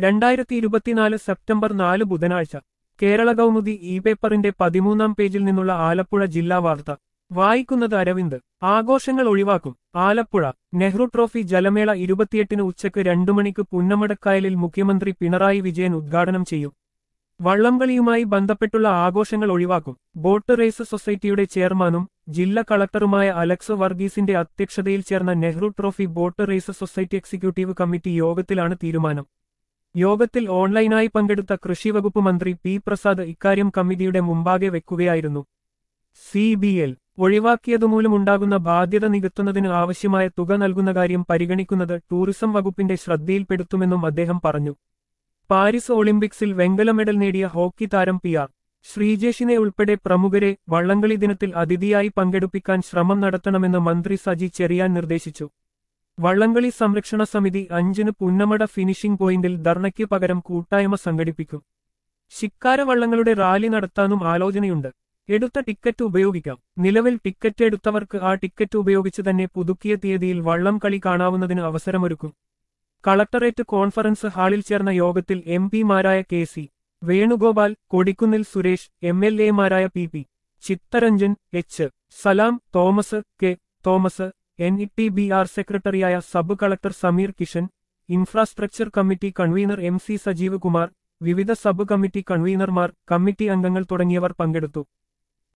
രണ്ടായിരത്തി ഇരുപത്തിനാല് സെപ്റ്റംബർ നാല് ബുധനാഴ്ച കേരള കൗമുദി ഇ പേപ്പറിന്റെ പതിമൂന്നാം പേജിൽ നിന്നുള്ള ആലപ്പുഴ ജില്ലാ വാർത്ത വായിക്കുന്നത് അരവിന്ദ് ആഘോഷങ്ങൾ ഒഴിവാക്കും ആലപ്പുഴ നെഹ്റു ട്രോഫി ജലമേള ഇരുപത്തിയെട്ടിന് ഉച്ചയ്ക്ക് രണ്ടു മണിക്ക് പുന്നമടക്കായലിൽ മുഖ്യമന്ത്രി പിണറായി വിജയൻ ഉദ്ഘാടനം ചെയ്യും വള്ളംകളിയുമായി ബന്ധപ്പെട്ടുള്ള ആഘോഷങ്ങൾ ഒഴിവാക്കും ബോട്ട് റേസ് സൊസൈറ്റിയുടെ ചെയർമാനും ജില്ലാ കളക്ടറുമായ അലക്സ് വർഗീസിന്റെ അധ്യക്ഷതയിൽ ചേർന്ന Nehru trophy boat race society executive committee യോഗത്തിലാണ് തീരുമാനം യോഗത്തിൽ ഓൺലൈനായി പങ്കെടുത്ത കൃഷിവകുപ്പ് മന്ത്രി പി പ്രസാദ് ഇക്കാര്യം കമ്മിറ്റിയുടെ മുമ്പാകെ വെക്കുകയായിരുന്നു സി ബി എൽ ഒഴിവാക്കിയതുമൂലമുണ്ടാകുന്ന ബാധ്യത നികത്തുന്നതിന് ആവശ്യമായ തുക നൽകുന്ന കാര്യം പരിഗണിക്കുന്നത് ടൂറിസം വകുപ്പിന്റെ ശ്രദ്ധയിൽപ്പെടുത്തുമെന്നും അദ്ദേഹം പറഞ്ഞു പാരീസ് ഒളിമ്പിക്സിൽ വെങ്കല മെഡൽ നേടിയ ഹോക്കി താരം പി ആർ ശ്രീജേഷിനെ ഉൾപ്പെടെ പ്രമുഖരെ വള്ളംകളി ദിനത്തിൽ അതിഥിയായി പങ്കെടുപ്പിക്കാൻ ശ്രമം നടത്തണമെന്ന് മന്ത്രി സജി ചെറിയാൻ നിർദ്ദേശിച്ചു വള്ളംകളി സംരക്ഷണ സമിതി അഞ്ചിന് പുന്നമട ഫിനിഷിംഗ് പോയിന്റിൽ ധർണയ്ക്ക് പകരം കൂട്ടായ്മ സംഘടിപ്പിക്കും ശിക്കാര വള്ളങ്ങളുടെ റാലി നടത്താനും ആലോചനയുണ്ട് എടുത്ത ടിക്കറ്റ് ഉപയോഗിക്കാം നിലവിൽ ടിക്കറ്റ് എടുത്തവർക്ക് ആ ടിക്കറ്റ് ഉപയോഗിച്ച് തന്നെ പുതുക്കിയ തീയതിയിൽ വള്ളം കളി കാണാവുന്നതിന് അവസരമൊരുക്കും കളക്ടറേറ്റ് കോൺഫറൻസ് ഹാളിൽ ചേർന്ന യോഗത്തിൽ എം പിമാരായ K C Venugopal Kodikunnil Suresh M L എമാരായ P P Chitharanjan H Salam Thomas K Thomas N E T B R സെക്രട്ടറിയായ sub collector Sameer Kishan infrastructure committee convener M C Sajeev Kumar വിവിധ സബ് കമ്മിറ്റി കൺവീനർമാർ കമ്മിറ്റി അംഗങ്ങൾ തുടങ്ങിയവർ പങ്കെടുത്തു